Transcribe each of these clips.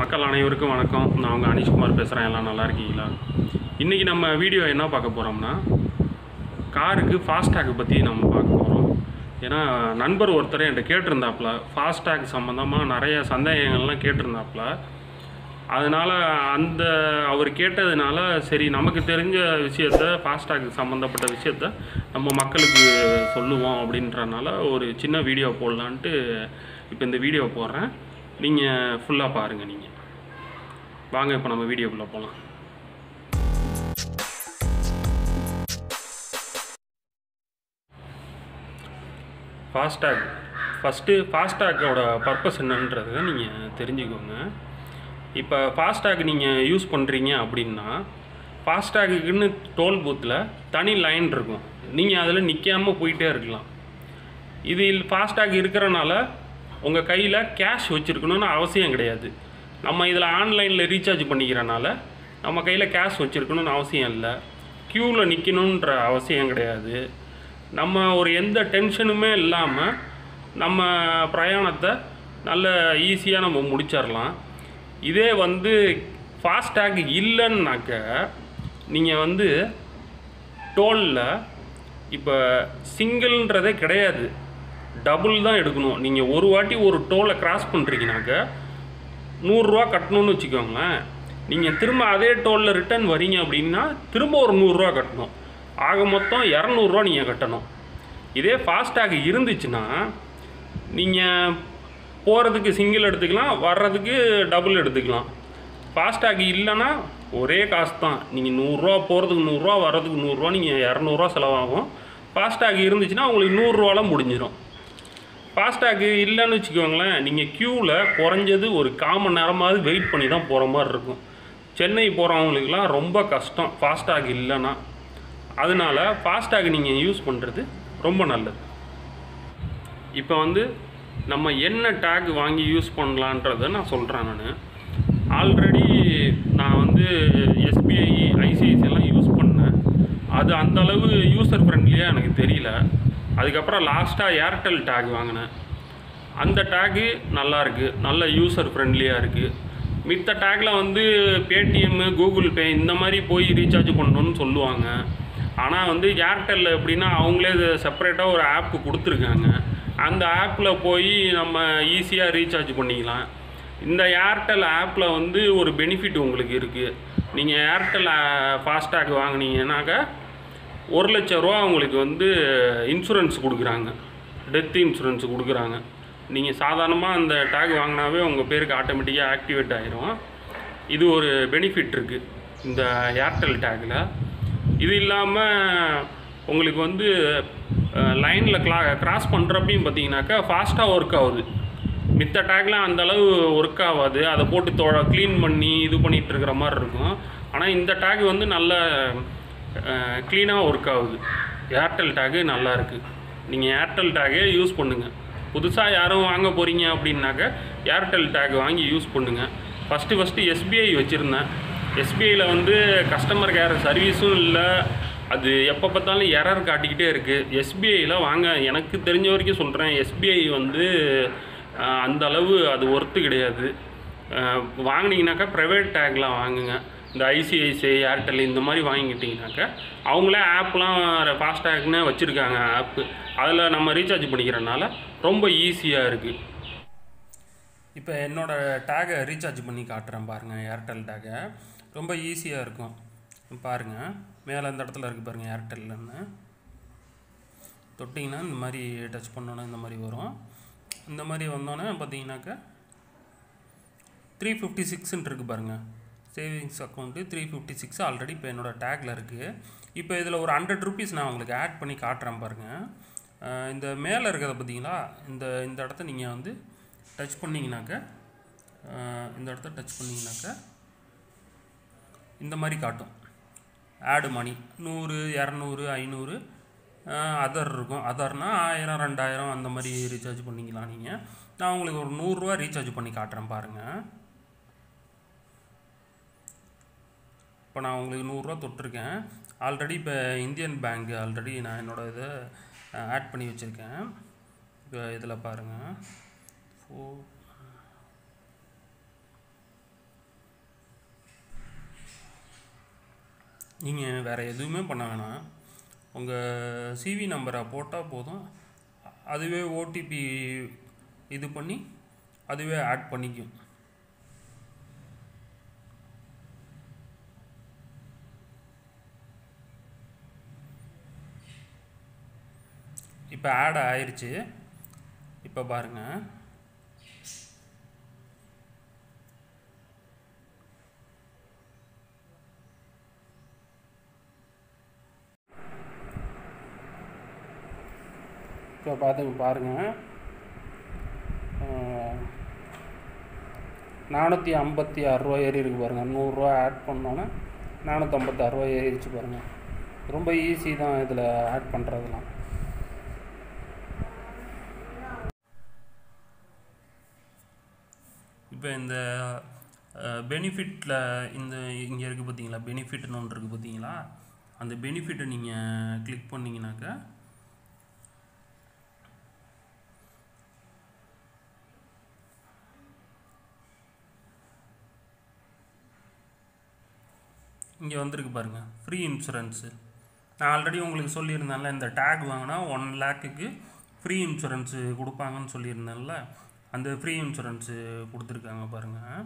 மக்கள் அனைவருக்கும் வணக்கம் நான் உங்கள் அனிஷ்குமார் பேசுகிறேன் எல்லாம் நல்லா இருக்கீங்களா இன்றைக்கி நம்ம வீடியோ என்ன பார்க்க போகிறோம்னா காருக்கு ஃபாஸ்டேக் பற்றி நம்ம பார்க்க போகிறோம் ஏன்னா நண்பர் ஒருத்தர் என்கிட்ட கேட்டிருந்தாப்புல ஃபாஸ்டேக் சம்மந்தமாக நிறைய சந்தேகங்கள்லாம் கேட்டிருந்தாப்புல அதனால் அந்த அவர் கேட்டதுனால சரி நமக்கு தெரிஞ்ச விஷயத்த ஃபாஸ்டேக் சம்மந்தப்பட்ட விஷயத்த நம்ம மக்களுக்கு சொல்லுவோம் அப்படின்றனால ஒரு சின்ன வீடியோ போடலான்ட்டு இப்போ இந்த வீடியோ போடுறேன் நீங்கள் ஃபுல்லாக பாருங்கள் நீங்கள் வாங்க இப்போ நம்ம வீடியோக்குள்ளே போகலாம் ஃபாஸ்டேக் ஃபஸ்ட்டு ஃபாஸ்டேக்கோட பர்பஸ் என்னன்றதை நீங்கள் தெரிஞ்சுக்கோங்க இப்போ ஃபாஸ்டேக் நீங்கள் யூஸ் பண்ணுறீங்க அப்படின்னா ஃபாஸ்டேக்குன்னு டோல் பூத்தில் தனி லைன் இருக்கும் நீங்கள் அதில் நிற்காமல் போயிட்டே இருக்கலாம் இதில் ஃபாஸ்டேக் இருக்கிறனால உங்கள் கையில் கேஷ் வச்சுருக்கணும்னு அவசியம் கிடையாது நம்ம இதில் ஆன்லைனில் ரீசார்ஜ் பண்ணிக்கிறனால நம்ம கையில் கேஷ் வச்சுருக்கணும்னு அவசியம் இல்லை க்யூவில் நிற்கணுன்ற அவசியம் கிடையாது நம்ம ஒரு எந்த டென்ஷனுமே இல்லாமல் நம்ம பிரயாணத்தை நல்ல ஈஸியாக நம்ம முடிச்சிடலாம் இதே வந்து ஃபாஸ்டேக் இல்லைன்னாக்க நீங்கள் வந்து டோலில் இப்போ சிங்கிள்ன்றதே கிடையாது டபுள் தான் எடுக்கணும் நீங்கள் ஒரு வாட்டி ஒரு டோலை கிராஸ் பண்ணுறீங்கனாக்க நூறுரூவா கட்டணும்னு வச்சுக்கோங்களேன் நீங்கள் திரும்ப அதே டோலில் ரிட்டர்ன் வரீங்க அப்படின்னா திரும்ப ஒரு நூறுரூவா கட்டணும் ஆக மொத்தம் இரநூறுவா நீங்கள் கட்டணும் இதே ஃபாஸ்டேக் இருந்துச்சுன்னா நீங்கள் போகிறதுக்கு சிங்கிள் எடுத்துக்கலாம் வர்றதுக்கு டபுள் எடுத்துக்கலாம் ஃபாஸ்டேக் இல்லைன்னா ஒரே காசு தான் நீங்கள் நூறுரூவா போகிறதுக்கு நூறுரூவா வர்றதுக்கு நூறுரூவா நீங்கள் இரநூறுவா செலவாகும் ஃபாஸ்டேக் இருந்துச்சுன்னா உங்களுக்கு நூறுரூவாலாம் முடிஞ்சிடும் ஃபாஸ்டேக் இல்லைன்னு வச்சுக்கோங்களேன் நீங்கள் க்யூவில் குறைஞ்சது ஒரு காமன் நேரமாவது வெயிட் பண்ணி தான் போகிற மாதிரி இருக்கும் சென்னை போகிறவங்களுக்குலாம் ரொம்ப கஷ்டம் ஃபாஸ்டேக் இல்லைன்னா அதனால ஃபாஸ்டேக் நீங்கள் யூஸ் பண்ணுறது ரொம்ப நல்லது இப்போ வந்து நம்ம என்ன டேக் வாங்கி யூஸ் பண்ணலான்றதை நான் சொல்கிறேன் நான் ஆல்ரெடி நான் வந்து எஸ்பிஐ ஐசிஐசிஎல்லாம் யூஸ் பண்ணேன் அது அந்த அளவு யூசர் ஃப்ரெண்ட்லியாக எனக்கு தெரியல அதுக்கப்புறம் லாஸ்ட்டாக ஏர்டெல் டேக் வாங்கினேன் அந்த டேகு நல்லா இருக்கு நல்ல யூசர் ஃப்ரெண்ட்லியாக இருக்குது மித்த டேக்கில் வந்து பேடிஎம்மு கூகுள் பே இந்த மாதிரி போய் ரீசார்ஜ் பண்ணணும்னு சொல்லுவாங்க ஆனால் வந்து ஏர்டெல்லில் எப்படின்னா அவங்களே செப்பரேட்டாக ஒரு ஆப்பு கொடுத்துருக்காங்க அந்த ஆப்பில் போய் நம்ம ஈஸியாக ரீசார்ஜ் பண்ணிக்கலாம் இந்த ஏர்டெல் ஆப்பில் வந்து ஒரு பெனிஃபிட் உங்களுக்கு இருக்குது நீங்கள் ஏர்டெல் ஃபாஸ்டேக் வாங்கினீங்கன்னாக்கா ஒரு லட்ச ரூபா உங்களுக்கு வந்து இன்சூரன்ஸ் கொடுக்குறாங்க டெத் இன்சூரன்ஸ் கொடுக்குறாங்க நீங்கள் சாதாரணமாக அந்த டேக் வாங்கினாவே உங்கள் பேருக்கு ஆட்டோமேட்டிக்காக ஆக்டிவேட் ஆயிரும் இது ஒரு பெனிஃபிட் இருக்குது இந்த ஏர்டெல் டேக்கில் இது இல்லாமல் உங்களுக்கு வந்து லைனில் கிளா கிராஸ் பண்ணுறப்பையும் பார்த்தீங்கன்னாக்கா ஃபாஸ்ட்டாக ஒர்க் ஆகுது மித்த டேக்லாம் அந்த அளவு ஒர்க் ஆகாது அதை போட்டு தொ க்ளீன் பண்ணி இது பண்ணிகிட்டு இருக்கிற மாதிரி இருக்கும் ஆனால் இந்த டேக் வந்து நல்ல க்ளீனாக ஒர்க் ஆகுது ஏர்டெல் டேகு நல்லா இருக்குது நீங்கள் ஏர்டெல் டேகே யூஸ் பண்ணுங்கள் புதுசாக யாரும் வாங்க போகிறீங்க அப்படின்னாக்க ஏர்டெல் டேக் வாங்கி யூஸ் பண்ணுங்கள் ஃபஸ்ட்டு ஃபஸ்ட்டு எஸ்பிஐ வச்சுருந்தேன் எஸ்பிஐயில் வந்து கஸ்டமர் கேர் சர்வீஸும் இல்லை அது எப்போ பார்த்தாலும் எரர் காட்டிக்கிட்டே இருக்குது எஸ்பிஐயில் வாங்க எனக்கு தெரிஞ்ச வரைக்கும் சொல்கிறேன் எஸ்பிஐ வந்து அஹ், அந்த அளவு அது ஒர்த்து கிடையாது அஹ், வாங்குனீங்கனாக்கா ப்ரைவேட் டேக்லாம் வாங்குங்க இந்த ஐசிஐசிஐ ஏர்டெல் இந்த மாதிரி வாங்கிக்கிட்டிங்கனாக்கா அவங்களே ஆப்லாம் ஃபாஸ்டேக்னு வச்சுருக்காங்க ஆப்பு அதில் நம்ம ரீசார்ஜ் பண்ணிக்கிறனால ரொம்ப ஈஸியாக இருக்குது இப்போ என்னோடய டேகை ரீசார்ஜ் பண்ணி காட்டுறேன் பாருங்கள் ஏர்டெல் டேகை ரொம்ப ஈஸியாக இருக்கும் பாருங்கள் மேலே இந்த இடத்துல இருக்குது பாருங்கள் ஏர்டெல்லுன்னு தொட்டிங்கன்னா இந்த மாதிரி டச் பண்ணோன்னே இந்த மாதிரி வரும் இந்த மாதிரி வந்தோன்னே பார்த்தீங்கன்னாக்கா த்ரீ ஃபிஃப்டி சிக்ஸ்ன்னு இருக்குது பாருங்கள் savings account three fifty six already இப்போ என்னோடய டேக்கில் இருக்குது இப்போ இதில் ஒரு ஹண்ட்ரட் ருபீஸ் நான் உங்களுக்கு ஆட் பண்ணி காட்டுறேன் பாருங்கள் அஹ் இந்த மேலே இருக்கிறத பார்த்தீங்களா இந்த இந்த இடத்த நீங்கள் வந்து டச் பண்ணிங்கனாக்க அஹ் இந்த இடத்த டச் பண்ணிங்கனாக்க இந்த மாதிரி காட்டும் ஆடு மணி நூறு இரநூறு ஐநூறு அதர் இருக்கும் அதர்னா ஆயிரம் ரெண்டாயிரம் அந்த மாதிரி ரீசார்ஜ் பண்ணிக்கலாம் நீங்கள் நான் உங்களுக்கு ஒரு நூறுரூவா ரீசார்ஜ் பண்ணி காட்டுறேன் பாருங்கள் இப்போ நான் உங்களுக்கு நூறுரூவா தொட்டிருக்கேன் ஆல்ரெடி இப்போ இந்தியன் பேங்க் ஆல்ரெடி நான் என்னோட இதை ஆட் பண்ணி வச்சுருக்கேன் இப்போ இதில் பாருங்கள் ஃபோர் நீங்கள் வேறு எதுவுமே பண்ண வேணாம் உங்கள் சிவி நம்பரை போட்டால் போதும் அதுவே ஓடிபி இது பண்ணி அதுவே ஆட் பண்ணிக்கும் இப்போ ஆட் ஆயிருச்சு இப்போ பாருங்கள் இப்போ பார்த்துங்க பாருங்கள் நானூற்றி ஐம்பத்தி ஆறுரூவா ஏறி இருக்கு பாருங்கள் நூறுரூவா ஆட் பண்ணோன்னே நானூற்றம்பத்தாறு ரூபா ஏறிச்சு பாருங்கள் ரொம்ப ஈஸி தான் இதில் ஆட் பண்ணுறதுலாம் இப்போ இந்த பெனிஃபிட்டில் இந்த இங்கே இருக்குது பார்த்தீங்களா பெனிஃபிட்னு ஒன்று இருக்குது பார்த்தீங்களா அந்த பெனிஃபிட்டை நீங்கள் கிளிக் பண்ணிங்கனாக்கா இங்கே வந்திருக்கு பாருங்கள் ஃப்ரீ இன்சூரன்ஸு நான் ஆல்ரெடி உங்களுக்கு சொல்லியிருந்தேன்ல இந்த டேக் வாங்கினா ஒன் லேக்குக்கு ஃப்ரீ இன்சூரன்ஸு கொடுப்பாங்கன்னு சொல்லியிருந்தேன்ல அந்த ஃப்ரீ இன்சூரன்ஸு கொடுத்துருக்காங்க பாருங்கள்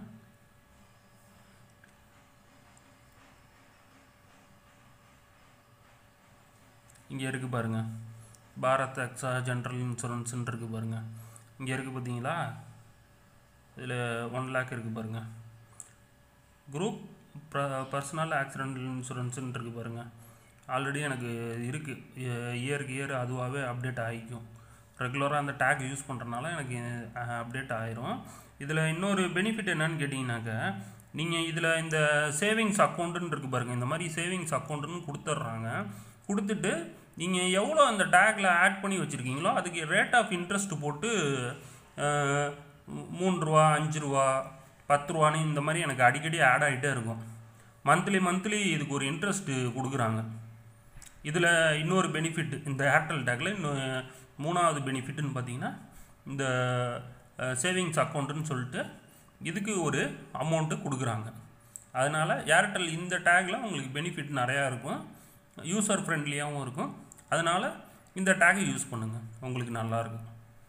இங்கே இருக்குது பாருங்கள் பாரத் எக்ஸா ஜென்ரல் இன்சூரன்ஸ்ன்னு இருக்குது பாருங்கள் இங்கே இருக்குது பார்த்தீங்களா இதில் ஒன் லேக் இருக்குது பாருங்கள் குரூப் பர்சனல் ஆக்சிடென்டல் இன்சூரன்ஸுன்னு இருக்குது பாருங்கள் ஆல்ரெடி எனக்கு இருக்குது இயருக்கு இயர் அதுவாகவே அப்டேட் ஆகிக்கும் ரெகுலராக அந்த டேக் யூஸ் பண்ணுறனால எனக்கு அப்டேட் ஆயிரும் இதில் இன்னொரு பெனிஃபிட் என்னன்னு கேட்டிங்கனாக்க நீங்கள் இதில் இந்த சேவிங்ஸ் அக்கௌண்ட்டுன்னு இருக்குது பாருங்கள் இந்த மாதிரி சேவிங்ஸ் அக்கௌண்ட்டுன்னு கொடுத்துட்றாங்க கொடுத்துட்டு நீங்கள் எவ்வளோ அந்த டேக்கில் ஆட் பண்ணி வச்சுருக்கீங்களோ அதுக்கு ரேட் ஆஃப் இன்ட்ரெஸ்ட் போட்டு அஹ், மூணு ரூபா அஞ்சு ரூபா பத்து ரூபான்னு இந்த மாதிரி எனக்கு அடிக்கடி ஆட் ஆகிட்டே இருக்கும் மந்த்லி மந்த்லி இதுக்கு ஒரு இன்ட்ரெஸ்ட்டு கொடுக்குறாங்க இதில் இன்னொரு பெனிஃபிட் இந்த ஏர்டெல் டேக்கில் இன்னும் மூணாவது பெனிஃபிட்னு பார்த்தீங்கன்னா இந்த சேவிங்ஸ் அக்கௌண்ட்டுன்னு சொல்லிட்டு இதுக்கு ஒரு அமௌண்ட்டு கொடுக்குறாங்க அதனால் ஏர்டெல் இந்த டேக்கில் உங்களுக்கு பெனிஃபிட் நிறையா இருக்கும் யூசர் ஃப்ரெண்ட்லியாகவும் இருக்கும் அதனால் இந்த டேக்கை யூஸ் பண்ணுங்கள் உங்களுக்கு நல்லாயிருக்கும்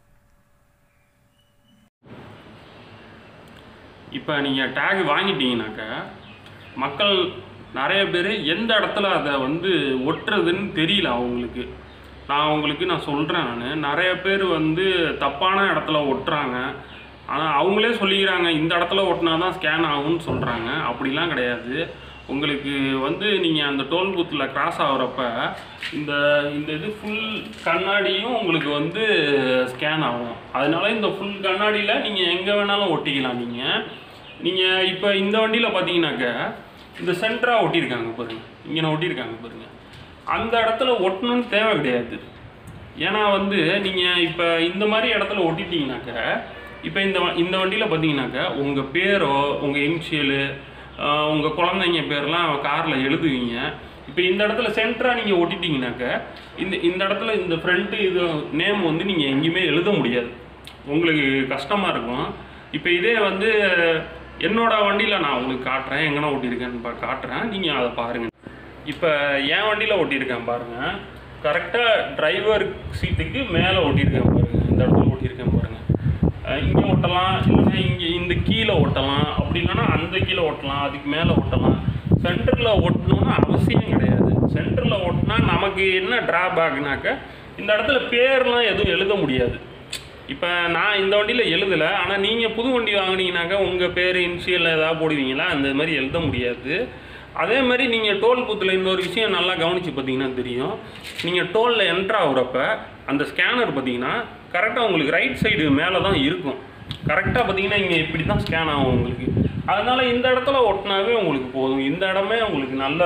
இப்போ நீங்கள் டேக் வாங்கிட்டீங்கனாக்கா மக்கள் நிறைய பேர் எந்த இடத்துல அதை வந்து ஒட்டுறதுன்னு தெரியல அவங்களுக்கு நான் உங்களுக்கு நான் சொல்கிறேன் நான் நிறைய பேர் வந்து தப்பான இடத்துல ஒட்டுறாங்க ஆனால் அவங்களே சொல்லிக்கிறாங்க இந்த இடத்துல ஒட்டினா தான் ஸ்கேன் ஆகும்னு சொல்கிறாங்க அப்படிலாம் கிடையாது உங்களுக்கு வந்து நீங்கள் அந்த டோல் பூத்தில் கிராஸ் ஆகுறப்ப இந்த இந்த இது ஃபுல் கண்ணாடியும் உங்களுக்கு வந்து ஸ்கேன் ஆகும் அதனால இந்த ஃபுல் கண்ணாடியில் நீங்கள் எங்கே வேணாலும் ஒட்டிக்கலாம் நீங்கள் நீங்கள் இப்போ இந்த வண்டியில் பார்த்தீங்கன்னாக்க இந்த சென்டராக ஒட்டியிருக்காங்க பாருங்க இங்கே ஒட்டியிருக்காங்க பாருங்க அந்த இடத்துல ஒட்டணும்னு தேவை கிடையாது ஏன்னா வந்து நீங்கள் இப்போ இந்த மாதிரி இடத்துல ஒட்டிட்டீங்கனாக்க இப்போ இந்த வ- இந்த வண்டியில் பார்த்தீங்கன்னாக்க உங்கள் பேரோ உங்கள் இனிஷியலு உங்கள் குழந்தைங்க பேர்லாம் காரில் எழுதுவீங்க இப்போ இந்த இடத்துல சென்டராக நீங்கள் ஒட்டிட்டீங்கனாக்க இந்த இந்த இடத்துல இந்த ஃப்ரண்ட்டு இது நேம் வந்து நீங்கள் எங்கேயுமே எழுத முடியாது உங்களுக்கு கஷ்டமாக இருக்கும் இப்போ இதே வந்து என்னோட வண்டியில் நான் உங்களுக்கு காட்டுறேன் எங்கன்னா ஒட்டியிருக்கேன்னு பா காட்டுறேன் நீங்கள் அதை பாருங்கள் இப்போ என் வண்டியில் ஒட்டியிருக்கேன் பாருங்கள் கரெக்டாக டிரைவர் சீட்டுக்கு மேலே ஒட்டியிருக்கேன் பாருங்கள் இந்த இடத்துல ஒட்டியிருக்கேன் பாருங்கள் இங்கே ஒட்டலாம் இல்லைன்னா இங்கே இந்த கீழே ஒட்டலாம் அப்படி இல்லைன்னா அந்த கீழே ஒட்டலாம் அதுக்கு மேலே ஒட்டலாம் சென்டரில் ஒட்டணும்னு அவசியம் கிடையாது சென்டரில் ஒட்டினா நமக்கு என்ன ட்ராபேக்னாக்க இந்த இடத்துல பேர்லாம் எதுவும் எழுத முடியாது இப்போ நான் இந்த வண்டியில் எழுதலை ஆனால் நீங்கள் புது வண்டி வாங்குனீங்கனாக்கா உங்கள் பேர் இன்ஷியல் ஏதாவது போடுவீங்களா அந்த மாதிரி எழுத முடியாது அதே மாதிரி நீங்கள் டோல் பூத்தில் இன்னொரு விஷயம் நல்லா கவனித்து பார்த்தீங்கன்னா தெரியும் நீங்கள் டோலில் என்ட்ரு ஆகுறப்ப அந்த ஸ்கேனர் பார்த்தீங்கன்னா கரெக்டாக உங்களுக்கு ரைட் சைடு மேலே தான் இருக்கும் கரெக்டாக பார்த்தீங்கன்னா இங்கே இப்படி தான் ஸ்கேன் ஆகும் உங்களுக்கு அதனால் இந்த இடத்துல ஒட்டினாவே உங்களுக்கு போதும் இந்த இடமே உங்களுக்கு நல்ல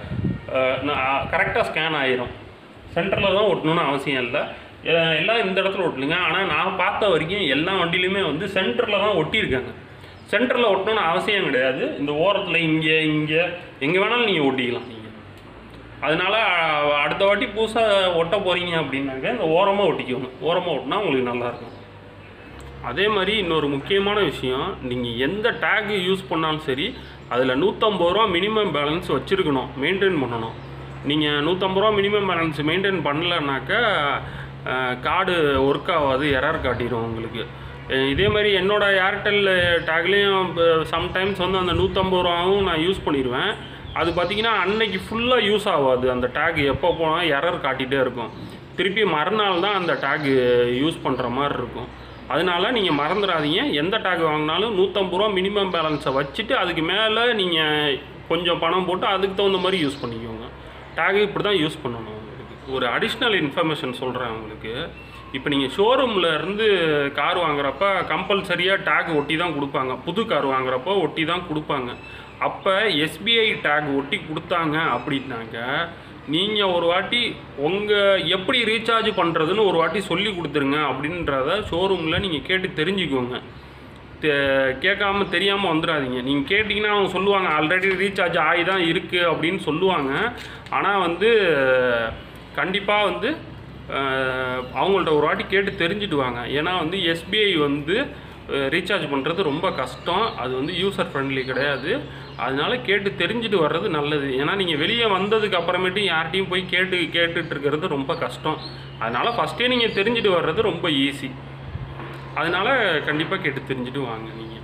கரெக்டாக ஸ்கேன் ஆயிரும் சென்டரில் தான் ஒட்டணும்னு அவசியம் இல்லை எ- எல்லாம் இந்த இடத்துல ஒட்டலுங்க ஆனால் நான் பார்த்த வரைக்கும் எல்லா வண்டியிலுமே வந்து சென்டரில் தான் ஒட்டியிருக்காங்க சென்டரில் ஒட்டணும்னு அவசியம் கிடையாது இந்த ஓரத்தில் இங்கே இங்கே எங்கே வேணாலும் நீங்கள் ஒட்டிக்கலாம் நீங்கள் அதனால அ- அடுத்த வாட்டி புதுசாக ஒட்ட போகிறீங்க அப்படின்னாக்க இந்த ஓரமாக ஒட்டிக்கணும் ஓரமாக ஒட்டினா உங்களுக்கு நல்லாயிருக்கும் அதே மாதிரி இன்னொரு முக்கியமான விஷயம் நீங்கள் எந்த டேக் யூஸ் பண்ணாலும் சரி அதில் நூற்றம்பது ரூபா மினிமம் பேலன்ஸ் வச்சுருக்கணும் மெயின்டைன் பண்ணணும் நீங்கள் நூற்றம்பது ரூபா மினிமம் பேலன்ஸ் மெயின்டைன் பண்ணலனாக்கா கார்டு ஒர்க் ஆகாது எரர் காட்டிடும் உங்களுக்கு அஹ் இதே மாதிரி என்னோட ஏர்டெல் டேக்லேயும் சம்டைம்ஸ் வந்து அந்த நூற்றம்பது ரூபாவும் நான் யூஸ் பண்ணிடுவேன் அது பார்த்தீங்கன்னா அன்னைக்கு ஃபுல்லாக யூஸ் ஆகாது அந்த டேக் எப்போ போனால் எரர் காட்டிகிட்டே இருக்கும் திருப்பி மறுநாள் தான் அந்த டேக் யூஸ் பண்ணுற மாதிரி இருக்கும் அதனால நீங்கள் மறந்துடாதீங்க எந்த டேக் வாங்கினாலும் நூற்றம்பது ரூபா மினிமம் பேலன்ஸை வச்சுட்டு அதுக்கு மேலே நீங்கள் கொஞ்சம் பணம் போட்டு அதுக்கு தகுந்த மாதிரி யூஸ் பண்ணிக்கோங்க டேக் இப்படி தான் யூஸ் பண்ணணும் உங்களுக்கு ஒரு அடிஷ்னல் இன்ஃபர்மேஷன் சொல்கிறேன் உங்களுக்கு இப்போ நீங்கள் ஷோரூமில் இருந்து கார் வாங்குறப்ப கம்பல்சரியாக டேக் ஒட்டி தான் கொடுப்பாங்க புது கார் வாங்குறப்போ ஒட்டி தான் கொடுப்பாங்க அப்போ எஸ்பிஐ டேக் ஒட்டி கொடுத்தாங்க அப்படின்னாக்க நீங்கள் ஒரு வாட்டி உங்கள் எப்படி ரீசார்ஜ் பண்ணுறதுன்னு ஒரு வாட்டி சொல்லி கொடுத்துருங்க அப்படின்றத ஷோரூமில் நீங்கள் கேட்டு தெரிஞ்சுக்கோங்க தே- கேட்காம தெரியாமல் வந்துடாதீங்க நீங்கள் கேட்டிங்கன்னா அவங்க சொல்லுவாங்க ஆல்ரெடி ரீசார்ஜ் ஆகி தான் இருக்குது அப்படின்னு சொல்லுவாங்க ஆனால் வந்து கண்டிப்பாக வந்து அஹ், அவங்கள்ட்ட ஒரு வாட்டி கேட்டு தெரிஞ்சுட்டு வாங்க ஏன்னா வந்து எஸ்பிஐ வந்து ரீசார்ஜ் பண்ணுறது ரொம்ப கஷ்டம் அது வந்து யூசர் ஃப்ரெண்ட்லி கிடையாது அதனால கேட்டு தெரிஞ்சுட்டு வர்றது நல்லது ஏன்னா நீங்கள் வெளியே வந்ததுக்கு அப்புறமேட்டு யார்கிட்டையும் போய் கேட்டு கேட்டுட்டு இருக்கிறது ரொம்ப கஷ்டம் அதனால் ஃபஸ்ட்டே நீங்கள் தெரிஞ்சுட்டு வர்றது ரொம்ப ஈஸி அதனால் கண்டிப்பாக கேட்டு தெரிஞ்சுட்டு வாங்க நீங்கள்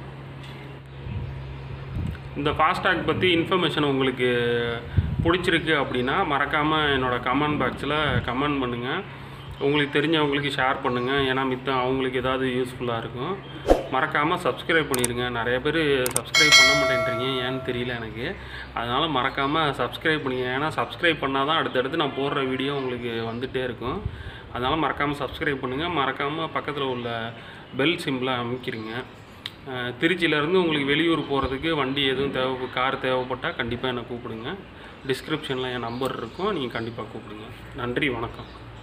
இந்த ஃபாஸ்டாக் பற்றி இன்ஃபர்மேஷன் உங்களுக்கு பிடிச்சிருக்கு அப்படின்னா மறக்காமல் என்னோடய கமெண்ட் பாக்ஸில் கமெண்ட் பண்ணுங்கள் உங்களுக்கு தெரிஞ்சவங்களுக்கு ஷேர் பண்ணுங்கள் ஏன்னா மித்தம் அவங்களுக்கு ஏதாவது யூஸ்ஃபுல்லாக இருக்கும் மறக்காமல் சப்ஸ்கிரைப் பண்ணிடுங்க நிறைய பேர் சப்ஸ்கிரைப் பண்ண மாட்டேன்றீங்க ஏன்னு தெரியல எனக்கு அதனால் மறக்காமல் சப்ஸ்கிரைப் பண்ணிங்க ஏன்னா சப்ஸ்கிரைப் பண்ணால் தான் அடுத்தடுத்து நான் போடுற வீடியோ உங்களுக்கு வந்துகிட்டே இருக்கும் அதனால் மறக்காமல் சப்ஸ்கிரைப் பண்ணுங்கள் மறக்காமல் பக்கத்தில் உள்ள பெல் சிம்பிளை அமைக்கிறீங்க அஹ் திருச்சியிலேருந்து உங்களுக்கு வெளியூர் போகிறதுக்கு வண்டி எதுவும் தேவை கார் தேவைப்பட்டால் கண்டிப்பாக என்னை கூப்பிடுங்க டிஸ்கிரிப்ஷனில் என் நம்பர் இருக்கும் நீங்கள் கண்டிப்பாக கூப்பிடுங்க நன்றி வணக்கம்